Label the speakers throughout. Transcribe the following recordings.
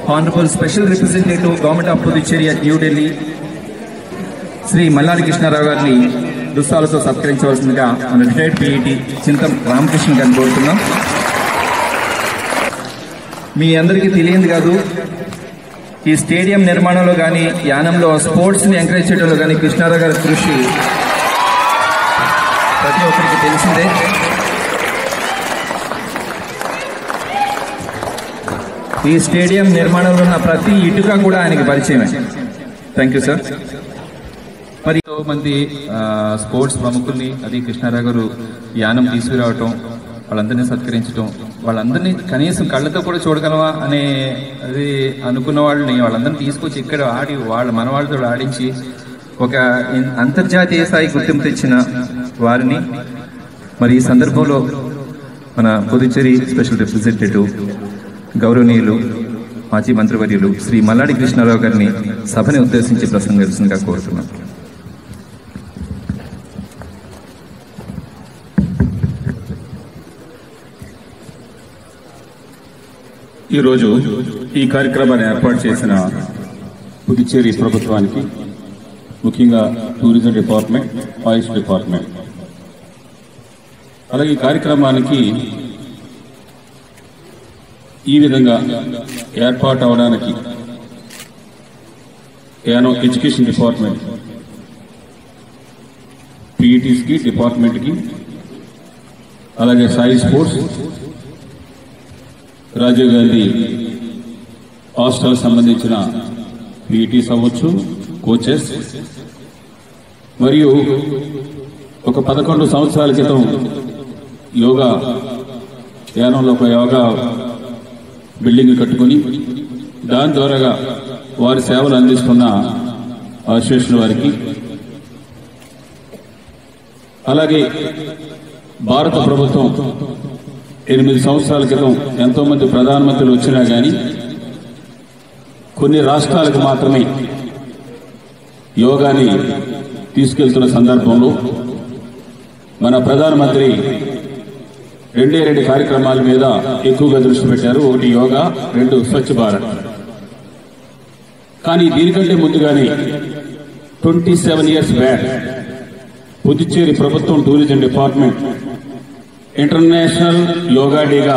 Speaker 1: Honorable Special Representative, Government of Puducherry at New Delhi, Shri Malladi Krishnarao గారిని దుస్తాలతో సత్కరించవలసిందిగా మన retired PET Chintam Ramakrishna గారిని కోరుతున్నాం మీ అందరికీ తెలియదు కాదు ఈ స్టేడియం నిర్మాణంలో కానీ యానంలో స్పోర్ట్స్ ని ఎంకరేజ్ చేయడంలో కానీ కృష్ణారావు గారి కృషి ప్రతి ఒక్కరికి తెలిసిందే ఈ స్టేడియం నిర్మాణంలో ఉన్న ప్రతి ఇటుక కూడా ఆయనకి పరిచయమే థ్యాంక్ యూ సార్ మరి ఎంతో మంది ఆ, స్పోర్ట్స్ ప్రముఖుల్ని అది కృష్ణారావు గారు యానం తీసుకురావటం వాళ్ళందరినీ సత్కరించడం వాళ్ళందరినీ కనీసం కళ్ళతో కూడా చూడగలమా అనే అది అనుకున్న వాళ్ళని వాళ్ళందరినీ తీసుకొచ్చి ఇక్కడ ఆడి వాళ్ళ మన వాళ్ళతో ఆడించి ఒక ఇన్- అంతర్జాతీయ స్థాయి గుర్తింపు తెచ్చిన వారిని మరి ఈ సందర్భంలో మన పుదుచ్చేరి స్పెషల్ రిప్రజెంటేటివ్ గౌరవనీయులు మాజీ మంత్రివర్యులు శ్రీ మల్లాడి కృష్ణారావు గారిని సభని ఉద్దేశించి ప్రసంగించగా కోరుతున్నాను
Speaker 2: ఈరోజు ఈ కార్యక్రమాన్ని ఏర్పాటు చేసిన పుదుచ్చేరి ప్రభుత్వానికి ముఖ్యంగా టూరిజం డిపార్ట్మెంట్ ఆయుష్ డిపార్ట్మెంట్ అలాగే ఈ కార్యక్రమానికి ఈ విధంగా ఏర్పాటు అవడానికి యానో ఎడ్యుకేషన్ డిపార్ట్మెంట్ పీఈటీస్కి డిపార్ట్మెంట్కి అలాగే SAI sports Rajiv Gandhi hostel సంబంధించిన పీఈటీస్ అవ్వచ్చు కోచెస్ మరియు ఒక పదకొండు సంవత్సరాల క్రితం యోగా యానంలో ఒక యోగా బిల్డింగ్ కట్టుకుని దాని ద్వారాగా వారి సేవలు అందిస్తున్న అసోసియేషన్ వారికి అలాగే భారత ప్రభుత్వం ఎనిమిది సంవత్సరాల క్రితం ఎంతో మంది ప్రధానమంత్రులు వచ్చినా గాని కొన్ని రాష్ట్రాలకు మాత్రమే యోగాని తీసుకెళ్తున్న సందర్భంలో మన ప్రధానమంత్రి రెండే రెండు కార్యక్రమాల మీద ఎక్కువగా దృష్టి పెట్టారు ఒకటి యోగా రెండు స్వచ్ఛ భారత్ కానీ దీనికంటే ముందుగానే twenty seven years back Puducherry ప్రభుత్వం టూరిజం డిపార్ట్మెంట్ ఇంటర్నేషనల్ యోగా డేగా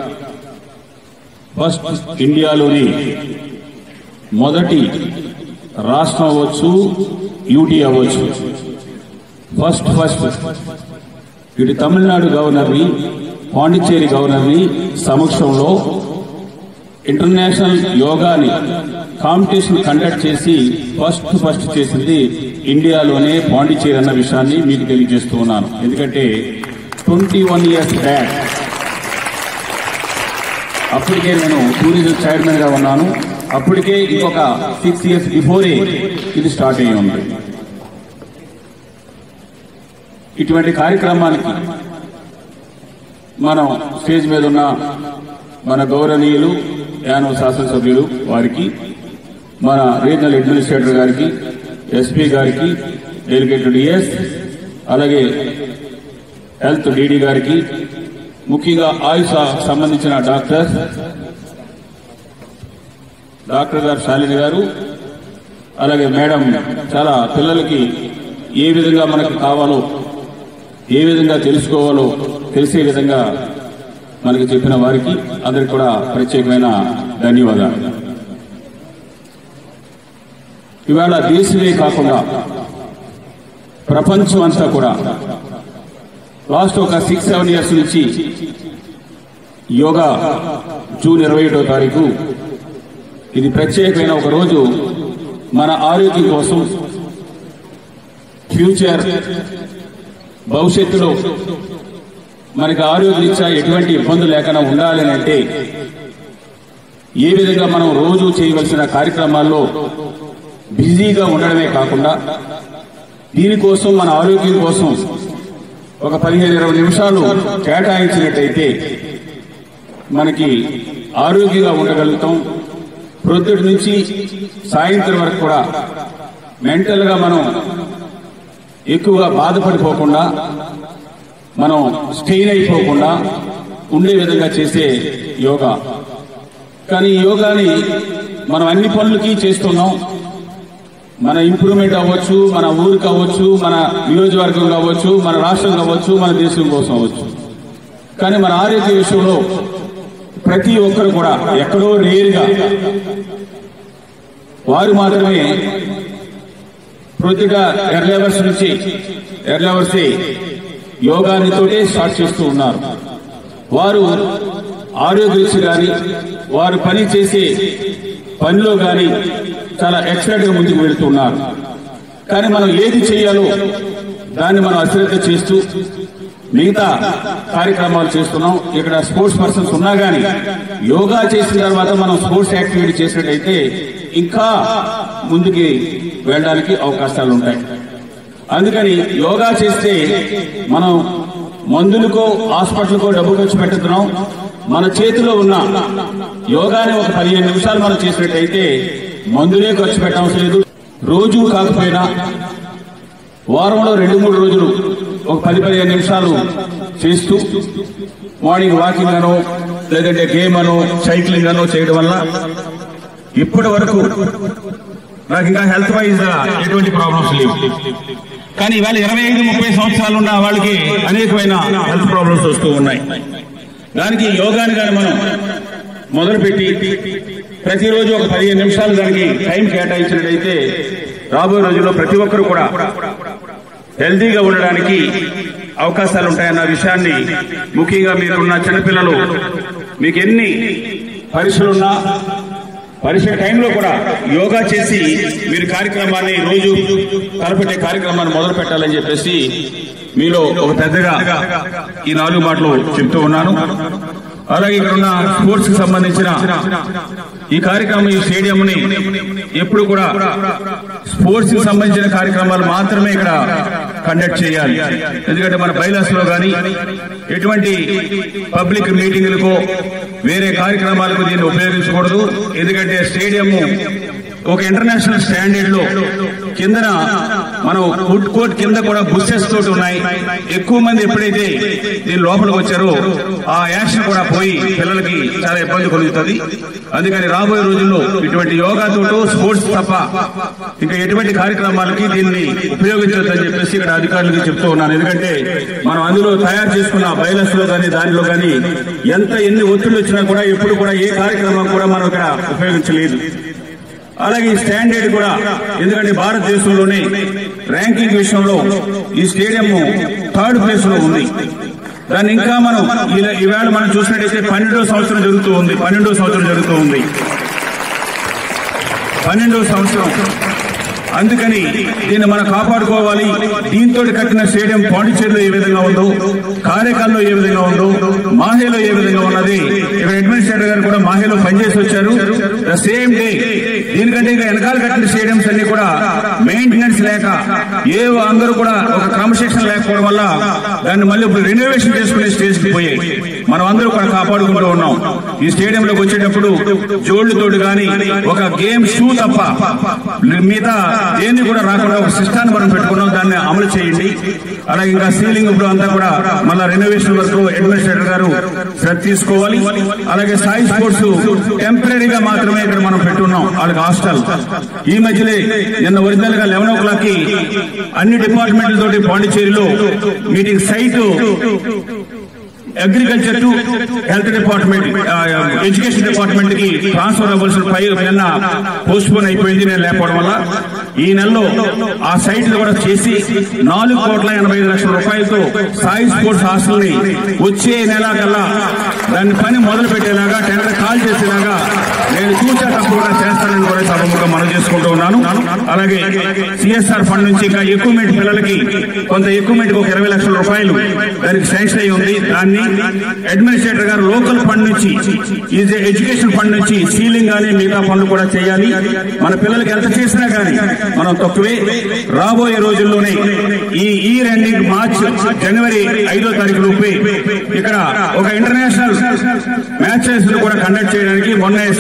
Speaker 2: ఫస్ట్ ఇండియాలోని మొదటి రాష్ట్రం అవ్వచ్చు యూటీ అవ్వచ్చు ఫస్ట్ ఫస్ట్ ఇటు తమిళనాడు గవర్నర్ని పాండిచ్చేరి గవర్నర్ని సమక్షంలో ఇంటర్నేషనల్ యోగాని కాంపిటీషన్ కండక్ట్ చేసి ఫస్ట్ ఫస్ట్ చేసింది ఇండియాలోనే పాండిచ్చేరి అన్న విషయాన్ని మీకు తెలియజేస్తూ ఉన్నాను ఎందుకంటే ట్వంటీ వన్ ఇయర్స్ బ్యాక్ అప్పటికే నేను టూరిజం చైర్మన్ గా ఉన్నాను అప్పటికే ఇంకొక సిక్స్ ఇయర్స్ బిఫోరే ఇది స్టార్ట్ అయ్యి ఉంది ఇటువంటి కార్యక్రమానికి మనం స్టేజ్ మీద ఉన్న మన గౌరవనీయులు యానవ శాసనసభ్యులు వారికి మన రీజనల్ అడ్మినిస్ట్రేటర్ గారికి ఎస్పీ గారికి డెలిగేటెడ్ డిఎస్ అలాగే హెల్త్ డీడీ గారికి ముఖ్యంగా ఆయుష సంబంధించిన డాక్టర్ డాక్టర్ గారు శాలిని గారు అలాగే మేడం చాలా పిల్లలకి ఏ విధంగా మనకు కావాలో ఏ విధంగా తెలుసుకోవాలో తెలిసే విధంగా మనకి చెప్పిన వారికి అందరికి కూడా ప్రత్యేకమైన ధన్యవాదాలు ఇవాళ దేశమే కాకుండా ప్రపంచం అంతా కూడా లాస్ట్ ఒక సిక్స్ సెవెన్ ఇయర్స్ నుంచి యోగా జూన్ ఇరవై ఒకటో తారీఖు ఇది ప్రత్యేకమైన ఒక రోజు మన ఆరోగ్యం కోసం ఫ్యూచర్ భవిష్యత్తులో మనకి ఆరోగ్యరీత్యా ఎటువంటి ఇబ్బందులు లేకుండా ఉండాలి అని అంటే ఏ విధంగా మనం రోజు చేయవలసిన కార్యక్రమాల్లో బిజీగా ఉండడమే కాకుండా దీనికోసం మన ఆరోగ్యం కోసం ఒక పదిహేను ఇరవై నిమిషాలు కేటాయించినట్టయితే మనకి ఆరోగ్యంగా ఉండగలుగుతాం ప్రొద్దుటి నుంచి సాయంత్రం వరకు కూడా మెంటల్ గా మనం ఎక్కువగా బాధపడిపోకుండా మనం స్టెయిన్ అయిపోకుండా ఉండే విధంగా చేసే యోగా కానీ ఈ యోగాని మనం అన్ని పనులకి చేస్తున్నాం మన ఇంప్రూవ్మెంట్ అవ్వచ్చు మన ఊరు కావచ్చు మన నియోజకవర్గం కావచ్చు మన రాష్ట్రం కావచ్చు మన దేశం కోసం అవ్వచ్చు కానీ మన ఆరోగ్య విషయంలో ప్రతి ఒక్కరు కూడా ఎక్కడో రేరుగా వారు మాత్రమే ప్రొద్దుగా ఎర్లెవర్స్ నుంచి ఎర్లెవర్స్ యోగానితోటే స్టార్ట్ చేస్తూ ఉన్నారు వారు ఆరోగ్యరీత్యా గాని వారు పని చేసే పనిలో గాని చాలా ఎక్సలెంట్ గా ముందుకు వెళుతున్నారు కానీ మనం ఏది చేయాలో దాన్ని మనం అశ్రద్ధ చేస్తూ మిగతా కార్యక్రమాలు చేస్తున్నాం ఇక్కడ స్పోర్ట్స్ పర్సన్స్ ఉన్నా గానీ యోగా చేసిన తర్వాత మనం స్పోర్ట్స్ యాక్టివిటీ చేసినట్టయితే ఇంకా ముందుకి వెళ్ళడానికి అవకాశాలు ఉంటాయి అందుకని యోగా చేస్తే మనం మందులకో హాస్పిటల్కో డబ్బు ఖర్చు పెట్టుతున్నాం మన చేతిలో ఉన్న యోగాని ఒక పదిహేను నిమిషాలు మనం చేసినట్టయితే మందులే ఖర్చు పెట్టవలసిన లేదు రోజు కాకపోయినా వారంలో రెండు మూడు రోజులు ఒక పది పదిహేను నిమిషాలు చేస్తూ మార్నింగ్ వాకింగ్ అనో లేదంటే గేమ్ అనో సైక్లింగ్ అనో చేయడం వల్ల ఇప్పటి వరకు నాకు ఇంకా హెల్త్ వైజ్ ఎటువంటి ప్రాబ్లమ్స్ లేవు కానీ ఇవాళ ఇరవై ఐదు ముప్పై సంవత్సరాలు ఉన్న వాళ్ళకి అనేకమైన హెల్త్ ప్రాబ్లమ్స్ వస్తూ ఉన్నాయి దానికి యోగాని కానీ మనం మొదలుపెట్టి ప్రతిరోజు ఒక పదిహేను నిమిషాలు దానికి టైం కేటాయించినట్లయితే రాబోయే రోజుల్లో ప్రతి ఒక్కరు కూడా హెల్తీగా ఉండడానికి అవకాశాలు ఉంటాయన్న విషయాన్ని ముఖ్యంగా మీరున్న చిన్నపిల్లలు మీకు ఎన్ని పరీక్షలున్నా పరీక్ష టైంలో కూడా యోగా చేసి మీరు కార్యక్రమాన్ని రోజు తలపెట్టే కార్యక్రమాన్ని మొదలు పెట్టాలని చెప్పేసి మీలో ఒక పెద్దగా ఈ నాలుగు మాటలు చెప్తూ ఉన్నాను అలాగే ఇక్కడ ఉన్న స్పోర్ట్స్ కి సంబంధించిన ఈ కార్యక్రమం ఈ స్టేడియం ని ఎప్పుడు కూడా స్పోర్ట్స్ కి సంబంధించిన కార్యక్రమాలు మాత్రమే ఇక్కడ కండక్ట్ చేయాలి ఎందుకంటే మన బైలాస్ లో గాని ఎటువంటి పబ్లిక్ మీటింగులకు వేరే కార్యక్రమాలకు దీన్ని ఉపయోగించకూడదు ఎందుకంటే స్టేడియం ఒక ఇంటర్నేషనల్ స్టాండర్డ్ లో కిందన మనం ఫుడ్ కోర్ట్ కింద కూడా బుస్సెస్ తోటి ఉన్నాయి ఎక్కువ మంది ఎప్పుడైతే దీని లోపలికి వచ్చారో ఆ యాక్షన్ కూడా పోయి పిల్లలకి చాలా ఇబ్బంది కలుగుతుంది అందుకని రాబోయే రోజుల్లో ఇటువంటి యోగా తోటో స్పోర్ట్స్ తప్ప ఇంకా ఎటువంటి కార్యక్రమాలకి దీన్ని ఉపయోగించొద్దని చెప్పేసి ఇక్కడ అధికారులకు చెప్తూ ఉన్నాను ఎందుకంటే మనం అందులో తయారు చేసుకున్న బైలస్ లో కానీ దానిలో కానీ ఎంత ఎన్ని ఒత్తిళ్లు వచ్చినా కూడా ఎప్పుడు కూడా ఏ కార్యక్రమం కూడా మనం ఇక్కడ ఉపయోగించలేదు అలాగే ఈ స్టాండర్డ్ కూడా ఎందుకంటే భారతదేశంలోనే ర్యాంకింగ్ విషయంలో ఈ స్టేడియం థర్డ్ ప్లేస్ లో ఉంది దాన్ని ఇంకా మనం ఇలా- ఈవేళ మనం చూసినట్టయితే పన్నెండో సంవత్సరం జరుగుతూ ఉంది పన్నెండో సంవత్సరం జరుగుతూ ఉంది పన్నెండో సంవత్సరం అందుకని దీన్ని మనం కాపాడుకోవాలి దీంతో కట్టిన స్టేడియం పాండిచేరిలో ఏ విధంగా ఉందో కారేకాల్లో ఏ విధంగా ఉందో మాహేలో ఏ విధంగా ఉన్నది ఇక్కడ అడ్మినిస్ట్రేటర్ గారు కూడా మాహేలో పనిచేసి వచ్చారు ద సేమ్ డే దీనికంటే ఇక వెనకాల కట్టిన స్టేడియంస్ అన్ని కూడా మెయింటెనెన్స్ లేక ఏ అందరూ కూడా ఒక క్రమశిక్షణ లేకపోవడం వల్ల దాన్ని మళ్ళీ ఇప్పుడు రెనోవేషన్ చేసుకునే స్టేజ్ కి పోయాయి మనం అందరూ కూడా కాపాడుకుంటూ ఉన్నాం ఈ స్టేడియంలోకి వచ్చేటప్పుడు జోళ్లతోటి గాని ఒక గేమ్ షూ తప్ప మిగతా దేన్ని కూడా రాకుండా ఒక సిస్టాన్ని మనం పెట్టుకున్నాం దాన్ని అమలు చేయండి అలాగే ఇంకా సీలింగ్ ఇప్పుడు అంతా కూడా మళ్ళా రెనోవేషన్ వరకు అడ్మినిస్ట్రేటర్ గారు శ్రద్ధ తీసుకోవాలి అలాగే సాయి స్పోర్ట్స్ టెంపరీగా మాత్రమే ఇక్కడ మనం పెట్టున్నాం వాళ్ళకి హాస్టల్ ఈ మధ్యలో నిన్న ఒరిజినల్ గా లెవెన్ ఓ క్లాక్ కి అన్ని డిపార్ట్మెంట్ల తోటి పాండిచేరిలో meeting site agriculture to health department education department కి ట్రాన్స్ఫర్ అవ్వాల్సిన పై నిన్న పోస్ట్ పోన్ అయిపోయింది నేను లేకపోవడం వల్ల ఈ నెలలో ఆ సైట్ కూడా చేసి నాలుగు కోట్ల ఎనభై ఐదు లక్షల రూపాయలతో సాయి స్పోర్ట్స్ హాస్టల్ ని వచ్చే నెల కల్లా దాని పని మొదలు పెట్టేలాగా టెండర్ కాల్ చేసేలాగా నేను చూసా తప్పకుండా చేస్తానని కూడా సభముగా మనం చేసుకుంటూ ఉన్నాను అలాగే సిఎస్ఆర్ ఫండ్ నుంచి ఇంకా ఎక్విప్మెంట్ పిల్లలకి కొంత ఎక్విప్మెంట్ ఒక ఇరవై లక్షల రూపాయలు దానికి శాంక్షన్ అయి ఉంది దాన్ని అడ్మినిస్ట్రేటర్ గారు లోకల్ ఫండ్ నుంచి ఈ ఎడ్యుకేషన్ ఫండ్ నుంచి సీలింగ్ కానీ మిగతా పనులు కూడా చేయాలి మన పిల్లలకి ఎంత చేసినా కానీ మనం తక్కువే రాబోయే రోజుల్లోనే ఈ ఈ ఎండింగ్ మార్చ్ జనవరి ఐదో తారీఖు లోపే ఇక్కడ ఒక ఇంటర్నేషనల్ మ్యాచెస్ కూడా కండక్ట్ చేయడానికి మొన్న సింధు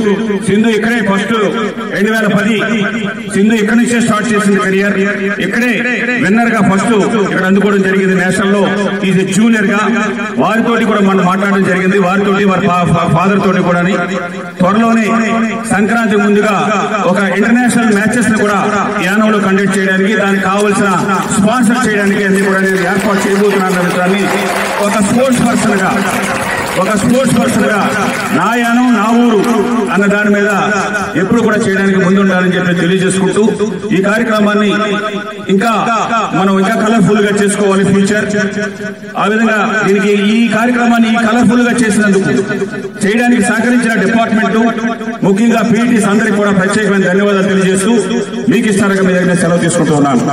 Speaker 3: సింధు ఇక్కడే ఫస్ట్ రెండు వేల పది సింధు ఇక్కడి నుంచే స్టార్ట్ చేసింది కెరియర్ ఇక్కడే విన్నర్ గా ఫస్ట్ ఇక్కడ అందుకోవడం జరిగింది నేషనల్ లో ఈజ్ జూనియర్ గా వారితోటి కూడా మనం మాట్లాడడం జరిగింది వారితోటి వారి ఫాదర్ తోటి కూడా త్వరలోనే సంక్రాంతి ముందుగా ఒక ఇంటర్నేషనల్ మ్యాచెస్ ని కూడా యానంలో కండక్ట్ చేయడానికి దానికి కావలసిన స్పాన్సర్ చేయడానికి అన్ని కూడా నేను ఏర్పాటు చేయబోతున్నాను అన్న విషయాన్ని ఒక స్పోర్ట్స్ పర్సన్ గా ఒక స్పోర్ట్స్ పర్సన్ గా నా యానం నా ఊరు అన్న దాని మీద ఎప్పుడు కూడా చేయడానికి ముందుండాలని చెప్పి తెలియజేసుకుంటూ ఈ కార్యక్రమాన్ని ఇంకా మనం ఇంకా కలర్ఫుల్ గా చేసుకోవాలి ఫ్యూచర్ ఆ విధంగా దీనికి ఈ కార్యక్రమాన్ని ఈ కలర్ఫుల్ గా చేసినందుకు చేయడానికి సహకరించిన డిపార్ట్మెంట్ ముఖ్యంగా పీటీస్ అందరికీ కూడా ప్రత్యేకమైన ధన్యవాదాలు తెలియజేస్తూ మీకు ఇస్తారగా మీ దగ్గర సెలవు తీసుకుంటూ ఉన్నాను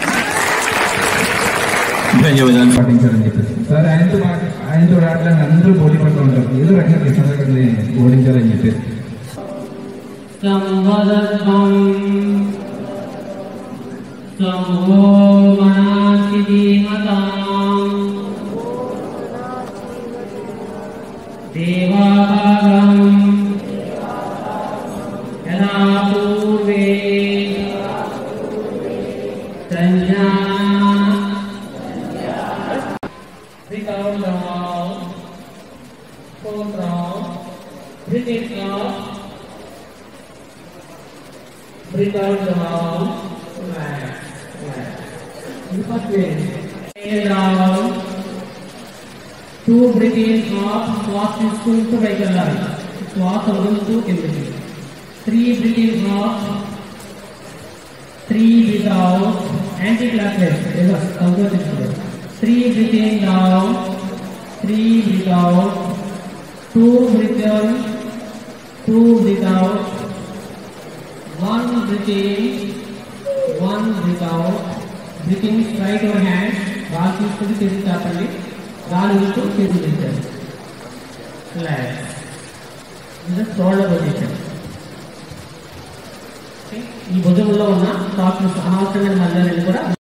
Speaker 1: ధన్యవాదాలు
Speaker 4: పాటించాలని చెప్పేసి సార్ ఆయనతో మా- ఆయనతో ఆడడానికి అందరూ పోటీ పడుతూ ఉంటారు ఏదో రకంగా కృష్ణ గారిని ఓడించాలని చెప్పేసి
Speaker 5: సంవదత్వం సంభో మనాసి ధీమతాం దేవాభాగం యదా పూర్వే సంజ్ఞా Without the wall, four round, breathe it out. Breathe out the mouth. Relax. Relax. In the first way. Inhale down. Two breathe in out. Swap తీసుకుంటూ పైకి వెళ్ళాలి శ్వాస వదులుతూ కిందకి three breathe in out. Three breathe out. Anti clockwise. ఏదో సంకోచించదు three breathe in down. Three breathe out. Two breathe in. Two breathe out. One breath in, one breath out. Breathing straight your hands. గాలి తీసుకుని చేసి చాపండి గాలి వదులుతూ చేతులు తెచ్చారు relax ఇది షోల్డర్ పొజిషన్ ఈ భుజంలో ఉన్న టాప్స్ అనవసరమైన మధ్య